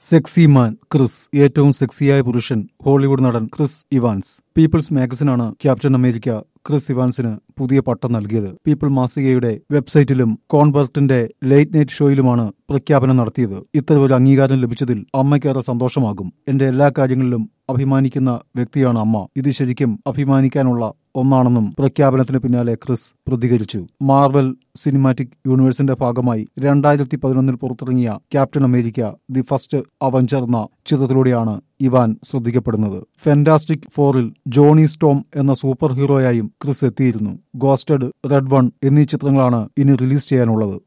sexy മാൻ Chris ഏറ്റവും സെക്സിയായ പുരുഷൻ Hollywood നടൻ ക്രിസ് ഇവാൻസ് പീപ്പിൾസ് മാഗസിനാണ് ക്യാപ്റ്റൻ അമേരിക്ക ക്രിസ് ഇവാൻസിന് പുതിയ പട്ടം നൽകിയത് പീപ്പിൾ മാസികയുടെ വെബ്സൈറ്റിലും കോൺബർട്ടിന്റെ ലേറ്റ് നൈറ്റ് ഷോയിലുമാണ് പ്രഖ്യാപനം നടത്തിയത് ഇത്തരമൊരു അംഗീകാരം ലഭിച്ചതിൽ അമ്മയ്ക്കേറെ സന്തോഷമാകും എന്റെ എല്ലാ കാര്യങ്ങളിലും അഭിമാനിക്കുന്ന വ്യക്തിയാണ് അമ്മ ഇത് ശരിക്കും അഭിമാനിക്കാനുള്ള ഒന്നാണെന്നും പ്രഖ്യാപനത്തിന് പിന്നാലെ ക്രിസ് പ്രതികരിച്ചു മാർവൽ സിനിമാറ്റിക് യൂണിവേഴ്സിന്റെ ഭാഗമായി രണ്ടായിരത്തി പതിനൊന്നിൽ പുറത്തിറങ്ങിയ Captain America the first avenger എന്ന ചിത്രത്തിലൂടെയാണ് ഇവാൻ ശ്രദ്ധിക്കപ്പെടുന്നത് ഫെന്റാസ്റ്റിക് ഫോറിൽ ജോണി സ്റ്റോം എന്ന സൂപ്പർ ഹീറോയായും ക്രിസ് എത്തിയിരുന്നു ഗോസ്റ്റഡ് റെഡ് വൺ എന്നീ ചിത്രങ്ങളാണ് ഇനി റിലീസ് ചെയ്യാനുള്ളത്